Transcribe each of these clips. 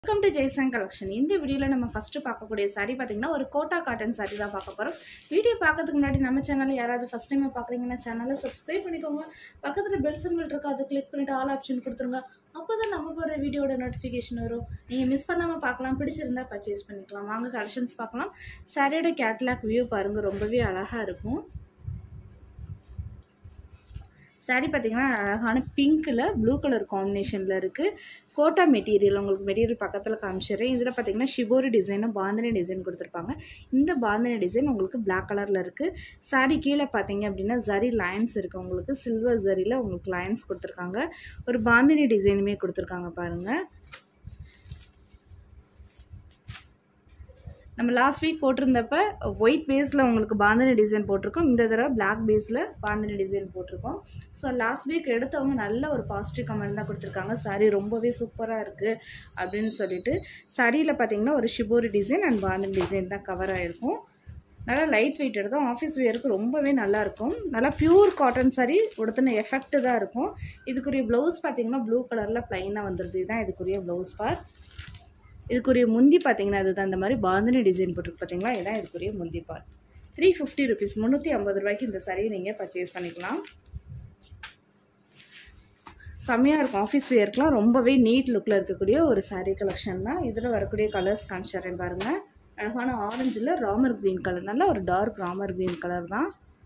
welcome to ஜெய்சங் collection இந்த வீடியோவில் நம்ம ஃபஸ்ட்டு பார்க்கக்கூடிய saree பார்த்தீங்கன்னா ஒரு கோட்டா காட்டன் saree தான் பார்க்க போகிறோம் வீடியோ பார்க்கறதுக்கு முன்னாடி நம்ம சேனல் யாராவது ஃபஸ்ட் டைம் பார்க்குறீங்கன்னா சேனலை சப்ஸ்கிரைப் பண்ணிக்கோங்க பக்கத்தில் பெல் சிம்பிள் இருக்கு அதை கிளிக் பண்ணிட்டு ஆல் ஆப்ஷன் கொடுத்துருங்க அப்போ தான் நம்ம போகிற வீடியோட நோட்டிஃபிகேஷன் வரும் நீங்கள் மிஸ் பண்ணாமல் பார்க்கலாம் பிடிச்சிருந்தா பர்ச்சேஸ் பண்ணிக்கலாம் வாங்க கலெக்ஷன்ஸ் பார்க்கலாம் சாரியோட கேட்லாக் வியூ பாருங்கள் ரொம்பவே அழகாக இருக்கும் சாரீ பார்த்தீங்கன்னா அழகான பிங்க்கில் ப்ளூ கலர் காம்பினேஷனில் இருக்குது கோட்டா மெட்டீரியல் உங்களுக்கு மெட்டீரியல் பக்கத்தில் காமிச்சிடுறேன் இதில் பார்த்தீங்கன்னா ஷிபோரி டிசைனும் பாந்தனி டிசைன் கொடுத்துருப்பாங்க இந்த பாந்தனி டிசைன் உங்களுக்கு பிளாக் கலரில் இருக்குது சாரீ கீழே பார்த்தீங்க அப்படின்னா ஜரி லைன்ஸ் இருக்குது உங்களுக்கு சில்வர் ஜரியில் உங்களுக்கு லைன்ஸ் கொடுத்துருக்காங்க ஒரு பாந்தினி டிசைனுமே கொடுத்துருக்காங்க பாருங்கள் நம்ம லாஸ்ட் வீக் போட்டிருந்தப்ப ஒயிட் பேஸில் உங்களுக்கு பாந்தனி டிசைன் போட்டிருக்கோம் இந்த தடவை பிளாக் பேஸில் பாந்தனி டிசைன் போட்டிருக்கோம் ஸோ லாஸ்ட் வீக் எடுத்தவங்க நல்ல ஒரு பாசிட்டிவ் கமெண்ட் தான் கொடுத்துருக்காங்க சாரி ரொம்பவே சூப்பராக இருக்குது அப்படின்னு சொல்லிட்டு சாரியில் பார்த்தீங்கன்னா ஒரு shibori design and bandhani design தான் கவர் ஆகிருக்கும் நல்லா லைட் வெயிட் எடுத்தோம் ஆஃபீஸ் வேருக்கு ரொம்பவே நல்லாயிருக்கும் நல்லா பியூர் காட்டன் சாரி உடுத்தின எஃபெக்ட் தான் இருக்கும் இதுக்குரிய ப்ளவுஸ் பார்த்தீங்கன்னா ப்ளூ கலரில் ப்ளைனாக வந்துடுது இதுதான் இதுக்குரிய ப்ளவுஸ் பார்ட் இதுக்குரிய முந்தி பார்த்தீங்கன்னா அதுதான் இந்த மாதிரி பாந்தினி டிசைன் போட்டிருக்கு பார்த்தீங்களா இதுதான் இதுக்குரிய முந்தி பார்ட் த்ரீ ஃபிஃப்டி ருபீஸ் முந்நூற்றி ஐம்பது ரூபாய்க்கு இந்த சாரியை நீங்கள் பர்ச்சேஸ் பண்ணிக்கலாம் செம்மையாக இருக்கும் ஆஃபீஸ் வேர்க்கெலாம் ரொம்பவே நீட் லுக்கில் இருக்கக்கூடிய ஒரு சாரீ கலெக்ஷன் தான் இதில் வரக்கூடிய கலர்ஸ் காமிச்சிடுறேன் பாருங்கள் அழகான ஆரஞ்சில் ராமர் க்ரீன் கலர் நல்ல ஒரு டார்க் ராமர் க்ரீன் கலர் தான்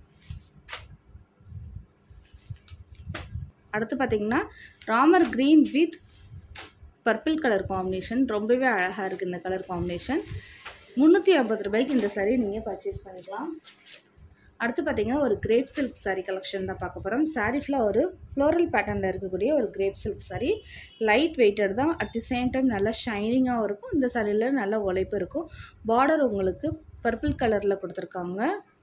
அடுத்து பார்த்தீங்கன்னா Ramar green with purple colour combination ரொம்பவே அழகாக இருக்குது இந்த கலர் காம்பினேஷன் முந்நூற்றி ஐம்பது ரூபாய்க்கு இந்த சாரீ நீங்கள் பர்ச்சேஸ் பண்ணிக்கலாம் அடுத்து பார்த்தீங்கன்னா ஒரு கிரேப் சில்க் சாரீ கலெக்ஷன் தான் பார்க்க போகிறோம் சாரீ ஃபுல்லாக ஒரு ஃப்ளோரல் பேட்டர்னில் இருக்கக்கூடிய ஒரு crepe silk saree light weighted தான் அட் தி சேம் டைம் நல்லா ஷைனிங்காகவும் இருக்கும் இந்த சாரியில் நல்ல உழைப்பு இருக்கும் பார்டர் உங்களுக்கு பர்பிள் கலரில் கொடுத்துருக்காங்க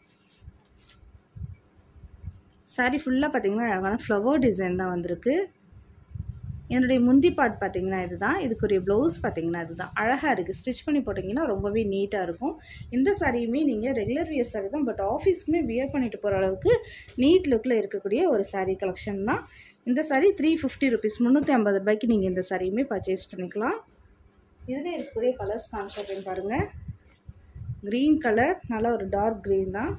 சாரீ ஃபுல்லாக பார்த்தீங்கன்னா அழகான ஃப்ளவர் டிசைன் தான் வந்திருக்கு என்னுடைய முந்தி பார்ட் பார்த்தீங்கன்னா இதுதான் இதுக்குரிய ப்ளவுஸ் பார்த்தீங்கன்னா இதுதான் அழகாக இருக்குது ஸ்டிச் பண்ணி போட்டிங்கன்னா ரொம்பவே நீட்டாக இருக்கும் இந்த சாரியுமே நீங்கள் ரெகுலர் வியர் சாரி தான் பட் ஆஃபீஸ்க்குமே வியர் பண்ணிட்டு போகிற அளவுக்கு நீட் லுக்கில் இருக்கக்கூடிய ஒரு சாரீ கலெக்ஷன் தான் இந்த சாரீ த்ரீ ஃபிஃப்டி ருபீஸ் முந்நூற்றி ஐம்பது ரூபாய்க்கு நீங்கள் இந்த சாரியுமே பர்ச்சேஸ் பண்ணிக்கலாம் இதில் இருக்கக்கூடிய கலர்ஸ் காமிச்சிருக்கேன் பாருங்கள் க்ரீன் கலர் நல்லா ஒரு டார்க் க்ரீன் தான்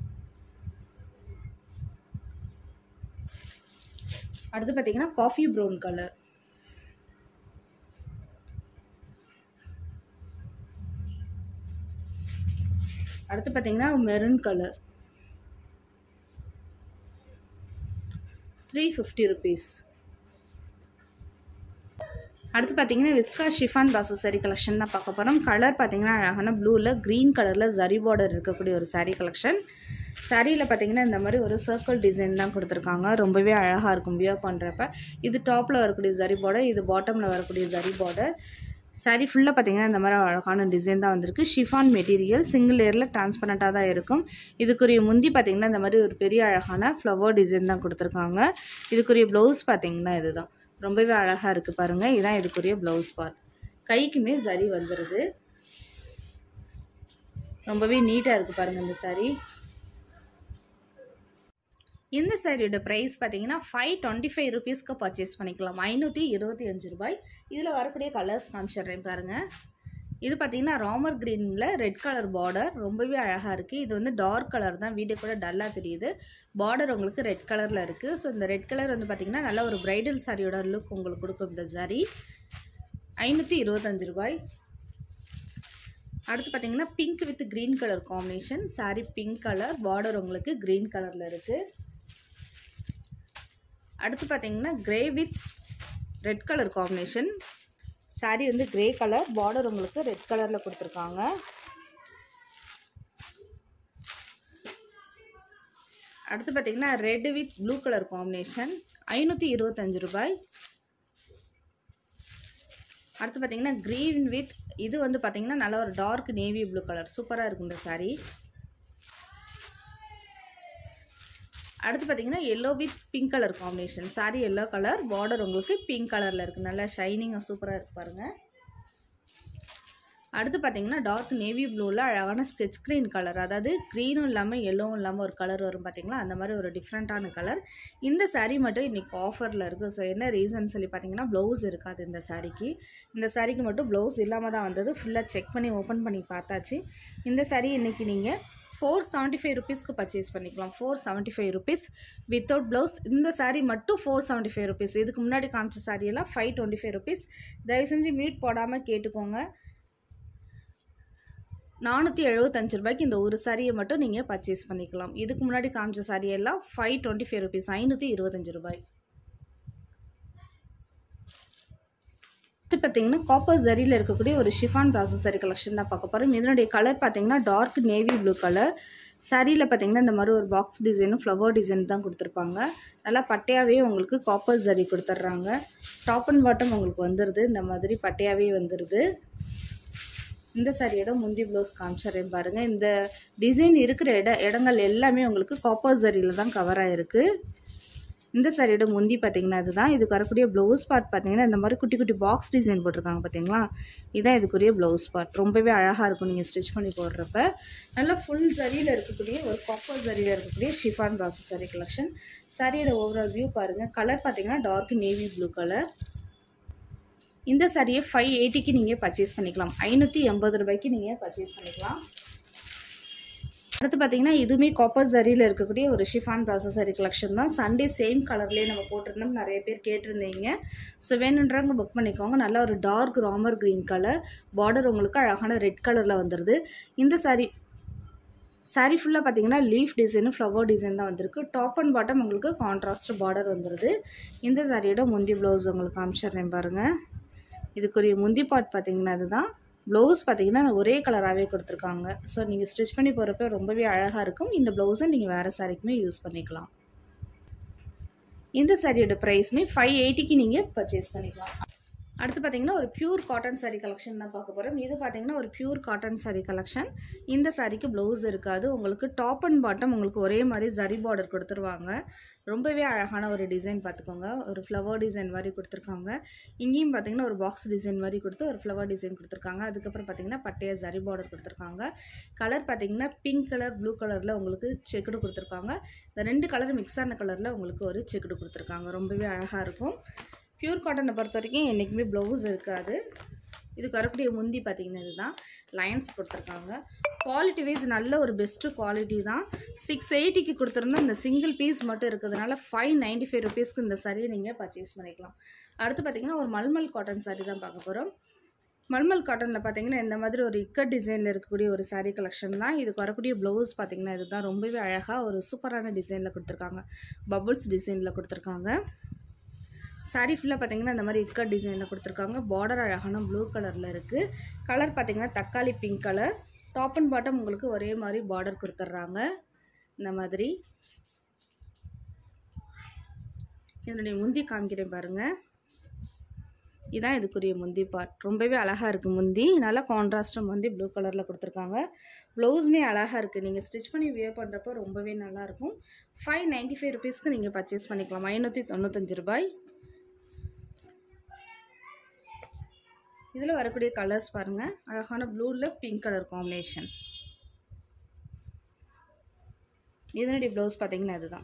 அடுத்து பார்த்தீங்கன்னா காஃபி ப்ரௌன் கலர் அடுத்து பார்த்தீங்கன்னா maroon colour three fifty rupees அடுத்து பார்த்தீங்கன்னா விஸ்கா ஷிஃபான் பாசு சாரி கலெக்ஷன் தான் பார்க்க போகிறோம் கலர் பார்த்தீங்கன்னா அழகான ப்ளூவில் க்ரீன் கலரில் ஜரி பார்டர் இருக்கக்கூடிய ஒரு சாரீ கலெக்ஷன் சாரியில் பார்த்தீங்கன்னா இந்த மாதிரி ஒரு சர்க்கிள் டிசைன் தான் கொடுத்துருக்காங்க ரொம்பவே அழகாக இருக்கும் வியர் பண்ணுறப்ப இது டாப்பில் வரக்கூடிய ஜரி பார்டர் இது பாட்டமில் வரக்கூடிய ஜரி பார்டர் சாரீ ஃபுல்லாக பார்த்தீங்கன்னா இந்த மாதிரி அழகான டிசைன் தான் வந்திருக்கு ஷிஃபான் மெட்டீரியல் சிங்கிள் லேயரில் டிரான்ஸ்பரண்ட்டாக தான் இருக்கும் இதுக்குரிய முந்தி பார்த்தீங்கன்னா இந்த மாதிரி ஒரு பெரிய அழகான ஃப்ளவர் டிசைன் தான் கொடுத்துருக்காங்க இதுக்குரிய ப்ளவுஸ் பார்த்தீங்கன்னா இதுதான் ரொம்பவே அழகாக இருக்குது பாருங்கள் இதுதான் இதுக்குரிய ப்ளவுஸ் பார்ட் கைக்குமே ஜரி வந்துடுது ரொம்பவே நீட்டாக இருக்குது பாருங்கள் இந்த சாரீ இந்த சாரியோட ப்ரைஸ் பார்த்தீங்கன்னா ஃபைவ் டுவெண்ட்டி ஃபைவ் ருபீஸ்க்கு பர்ச்சேஸ் பண்ணிக்கலாம் ஐநூற்றி இருபத்தி அஞ்சு ரூபாய் இதில் வரக்கூடிய கலர்ஸ் காமிச்சிடுறேன் பாருங்கள் இது பார்த்தீங்கன்னா ராமர் க்ரீனில் ரெட் கலர் பார்டர் ரொம்பவே அழகாக இருக்குது இது வந்து டார்க் கலர் தான் வீடியோ கூட டல்லாக தெரியுது பார்டர் உங்களுக்கு ரெட் கலரில் இருக்குது ஸோ இந்த ரெட் கலர் வந்து பார்த்திங்கன்னா நல்ல ஒரு ப்ரைடல் சாரியோட லுக் உங்களுக்கு கொடுக்கும் இந்த சாரி ஐநூற்றி இருபத்தஞ்சு ரூபாய் அடுத்து பார்த்தீங்கன்னா pink with green colour combination saree pink colour border உங்களுக்கு க்ரீன் கலரில் இருக்குது அடுத்து பார்த்தீங்கன்னா grey with red colour combination saree வந்து க்ரே கலர் பார்டர் உங்களுக்கு ரெட் கலரில் கொடுத்துருக்காங்க அடுத்து பார்த்தீங்கன்னா red with blue colour combination ஐநூற்றி இருபத்தஞ்சு ரூபாய் அடுத்து பார்த்தீங்கன்னா க்ரீன் வித் இது வந்து பார்த்தீங்கன்னா நல்ல ஒரு டார்க் நேவி ப்ளூ கலர் சூப்பராக இருக்கும் இந்த சாரீ அடுத்து பார்த்தீங்கன்னா yellow with pink colour combination saree yellow colour border உங்களுக்கு பிங்க் கலரில் இருக்குது நல்லா ஷைனிங்காக சூப்பராக இருக்கு பாருங்கள் அடுத்து பார்த்தீங்கன்னா டார்க் நேவி ப்ளூவில் அழகான ஸ்கெச் க்ரீன் கலர் அதாவது க்ரீனும் இல்லாமல் எல்லோவும் இல்லாமல் ஒரு கலர் வரும் பார்த்தீங்களா அந்த மாதிரி ஒரு டிஃப்ரெண்ட்டான கலர் இந்த saree மட்டும் இன்றைக்கி ஆஃபரில் இருக்குது ஸோ என்ன ரீசன் சொல்லி பார்த்தீங்கன்னா ப்ளவுஸ் இருக்காது இந்த சாரீக்கு இந்த சாரீக்கு மட்டும் ப்ளவுஸ் இல்லாமல் தான் வந்தது ஃபுல்லாக செக் பண்ணி ஓப்பன் பண்ணி பார்த்தாச்சு இந்த saree இன்றைக்கி நீங்கள் ஃபோர் செவன்ட்டி ஃபைவ் ருபீஸ்க்கு பர்ச்சேஸ் பண்ணிக்கலாம் four seventy five rupees without blouse இந்த saree மட்டும் ஃபோர் செவன்ட்டி ஃபைவ் ருபீஸ் இதுக்கு முன்னாடி காமிச்ச saree எல்லாம் ஃபைவ் டுவெண்ட்டி ஃபைவ் ருபீஸ் தயவு செஞ்சு மியூட் போடாமல் கேட்டுக்கோங்க நானூற்றி எழுபத்தஞ்சு ரூபாய்க்கு இந்த ஒரு சாரியை மட்டும் நீங்கள் பர்ச்சேஸ் பண்ணிக்கலாம் இதுக்கு முன்னாடி காமிச்ச சாரி எல்லாம் ஃபைவ் டுவெண்ட்டி ஃபைவ் ருபீஸ் ஐநூற்றி இருபத்தஞ்சு ரூபாய் அடுத்து பார்த்தீங்கன்னா காப்பர் ஜரியில் இருக்கக்கூடிய ஒரு ஷிஃபான் ப்ராசஸ் சரி கலெக்ஷன் தான் பார்க்க போகிறோம் இதனுடைய கலர் பார்த்தீங்கன்னா டார்க் நேவி ப்ளூ கலர் சாரியில் பார்த்தீங்கன்னா இந்த மாதிரி ஒரு பாக்ஸ் டிசைனும் ஃப்ளவர் டிசைன் தான் கொடுத்துருப்பாங்க நல்லா பட்டையாகவே உங்களுக்கு காப்பர் ஜரி கொடுத்துட்றாங்க டாப் அண்ட் பாட்டம் உங்களுக்கு வந்துடுது இந்த மாதிரி பட்டையாகவே வந்துடுது இந்த சாரியோட முந்தி ப்ளவுஸ் காமிச்சிடுறேன் பாருங்கள் இந்த டிசைன் இருக்கிற இட இடங்கள் எல்லாமே உங்களுக்கு காப்பர் சரியில் தான் கவர் ஆகிருக்கு இந்த சாரியோட முந்தி பார்த்தீங்கன்னா இதுதான் இதுக்கு வரக்கூடிய ப்ளவுஸ் பார்ட் பார்த்தீங்கன்னா இந்த மாதிரி குட்டி குட்டி பாக்ஸ் டிசைன் போட்டிருக்காங்க பார்த்தீங்களா இதுதான் இதுக்குரிய ப்ளவுஸ் பார்ட் ரொம்பவே அழகாக இருக்கும் நீங்கள் ஸ்டிச் பண்ணி போடுறப்ப நல்லா ஃபுல் சரியில் இருக்கக்கூடிய ஒரு காப்பர் சரியில் இருக்கக்கூடிய ஷிஃபான் ப்ராசஸ் சாரி கலெக்ஷன் சாரியோட ஓவரால் வியூ பாருங்கள் கலர் பார்த்தீங்கன்னா டார்க் நேவி ப்ளூ கலர் இந்த சாரியை ஃபைவ் எயிட்டிக்கு நீங்கள் பர்ச்சேஸ் பண்ணிக்கலாம் ஐநூற்றி எண்பது ரூபாய்க்கு நீங்கள் பர்ச்சேஸ் பண்ணிக்கலாம் அடுத்து பார்த்தீங்கன்னா இதுவுமே காப்பர் ஜரியில் இருக்கக்கூடிய ஒரு ஷிஃபான் ப்ராசஸ் சரி கலெக்ஷன் தான் சண்டே சேம் கலர்லேயே நம்ம போட்டிருந்தோம் நிறைய பேர் கேட்டிருந்தீங்க ஸோ வேணுன்றவங்க புக் பண்ணிக்கோங்க நல்ல ஒரு dark Ramar green colour border உங்களுக்கு அழகான ரெட் கலரில் வந்துடுது இந்த சாரி சாரீ ஃபுல்லாக பார்த்தீங்கன்னா லீஃப் டிசைனு ஃப்ளவர் டிசைன் தான் வந்திருக்கு டாப் அண்ட் பாட்டம் உங்களுக்கு கான்ட்ராஸ்ட் பார்டர் வந்துடுது இந்த சாரியோட முந்தி ப்ளவுஸ் உங்களுக்கு காமிச்சிடுறேன் பாருங்கள் இதுக்குரிய முந்தி பார்ட் பார்த்தீங்கன்னா அதுதான் ப்ளவுஸ் பார்த்தீங்கன்னா ஒரே கலராகவே கொடுத்துருக்காங்க ஸோ நீங்கள் ஸ்டிச் பண்ணி போகிறப்ப ரொம்பவே அழகாக இருக்கும் இந்த ப்ளவுஸை நீங்கள் வேறு சாரிக்குமே யூஸ் பண்ணிக்கலாம் இந்த சாரியோட ப்ரைஸ்மே ஃபைவ் எயிட்டிக்கு நீங்கள் பர்ச்சேஸ் பண்ணிக்கலாம் அடுத்து பார்த்தீங்கன்னா ஒரு பியூர் காட்டன் saree கலெக்ஷன் தான் பார்க்க போகிறோம் இது பார்த்தீங்கன்னா ஒரு பியூர் காட்டன் saree கலெக்ஷன் இந்த சாரிக்கு ப்ளவுஸ் இருக்காது உங்களுக்கு டாப் அண்ட் பாட்டம் உங்களுக்கு ஒரே மாதிரி ஜரி பார்டர் கொடுத்துருவாங்க ரொம்பவே அழகான ஒரு டிசைன் பார்த்துக்கோங்க ஒரு ஃப்ளவர் டிசைன் மாதிரி கொடுத்துருக்காங்க இங்கேயும் பார்த்தீங்கன்னா ஒரு பாக்ஸ் டிசைன் மாதிரி கொடுத்து ஒரு ஃப்ளவர் டிசைன் கொடுத்துருக்காங்க அதுக்கப்புறம் பார்த்தீங்கன்னா பட்டைய ஜரி பார்டர் கொடுத்துருக்காங்க கலர் பார்த்தீங்கன்னா பிங்க் கலர் ப்ளூ கலரில் உங்களுக்கு செக்குடு கொடுத்துருக்காங்க இந்த ரெண்டு கலர் மிக்ஸ் ஆன கலரில் உங்களுக்கு ஒரு செக்குடு கொடுத்துருக்காங்க ரொம்பவே அழகாக இருக்கும் பியூர் காட்டனை பொறுத்த வரைக்கும் என்றைக்குமே ப்ளவுஸ் இருக்காது இதுக்கு வரக்கூடிய முந்தி பார்த்தீங்கன்னா இதுதான் லைன்ஸ் கொடுத்துருக்காங்க குவாலிட்டி வைஸ் நல்ல ஒரு பெஸ்ட்டு குவாலிட்டி தான் சிக்ஸ் எயிட்டிக்கு கொடுத்துருந்தா இந்த சிங்கிள் பீஸ் மட்டும் இருக்கிறதுனால ஃபைவ் நைன்ட்டி ஃபைவ் ருபீஸ்க்கு இந்த சரியை நீங்கள் பர்ச்சேஸ் பண்ணிக்கலாம் அடுத்து பார்த்தீங்கன்னா ஒரு மல்மல் காட்டன் saree தான் பார்க்க போகிறோம் மல்மல் காட்டனில் பார்த்தீங்கன்னா இந்த மாதிரி ஒரு இக்கட் டிசைனில் இருக்கக்கூடிய ஒரு saree கலெக்ஷன் தான் இதுக்கு வரக்கூடிய ப்ளவுஸ் பார்த்தீங்கன்னா இதுதான் ரொம்பவே அழகாக ஒரு சூப்பரான டிசைனில் கொடுத்துருக்காங்க பபுள்ஸ் டிசைனில் கொடுத்துருக்காங்க saree ஃபுல்லாக பார்த்தீங்கன்னா இந்த மாதிரி இக்கட் டிசைனில் கொடுத்துருக்காங்க பார்டர் அழகான ப்ளூ கலரில் இருக்குது கலர் பார்த்தீங்கன்னா தக்காளி pink colour top and bottom உங்களுக்கு ஒரே மாதிரி பார்டர் கொடுத்துட்றாங்க இந்த மாதிரி இதனுடைய முந்தி காமிக்கிறேன் பாருங்கள் இதான் இதுக்குரிய முந்தி பார்ட் ரொம்பவே அழகாக இருக்குது முந்தி நல்லா கான்ட்ராஸ்ட்டாக முந்தி ப்ளூ கலரில் கொடுத்துருக்காங்க ப்ளவுஸுமே அழகாக இருக்குது நீங்கள் ஸ்டிச் பண்ணி வியர் பண்ணுறப்போ ரொம்பவே நல்லாயிருக்கும் ஃபைவ் நைன்ட்டி ஃபைவ் ருபீஸ்க்கு நீங்கள் பர்ச்சேஸ் பண்ணிக்கலாம் ஐநூற்றி தொண்ணூத்தஞ்சு ரூபாய் இதில் வரக்கூடிய கலர்ஸ் பாருங்கள் அழகான ப்ளூவில் பிங்க் கலர் காம்பினேஷன் இதனுடைய ப்ளவுஸ் பார்த்தீங்கன்னா அதுதான்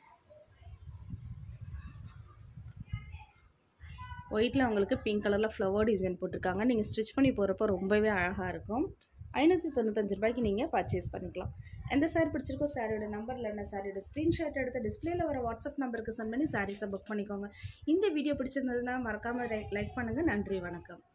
ஒயிட்டில் உங்களுக்கு பிங்க் கலரில் ஃப்ளவர் டிசைன் போட்டிருக்காங்க நீங்கள் ஸ்டிச் பண்ணி போகிறப்போ ரொம்பவே அழகாக இருக்கும் ஐநூற்றி தொண்ணூத்தஞ்சு ரூபாய்க்கு நீங்கள் பர்ச்சேஸ் பண்ணிக்கலாம் எந்த சாரி பிடிச்சிருக்கோ சாரியோட நம்பரில் என்ன சாரியோட ஸ்க்ரீன்ஷாட் எடுத்து டிஸ்பிளேல வர வாட்ஸ்அப் நம்பருக்கு சென்ட் பண்ணி சாரீஸை புக் பண்ணிக்கோங்க இந்த வீடியோ பிடிச்சிருந்ததுன்னா மறக்காமல் லைக் பண்ணுங்கள் நன்றி வணக்கம்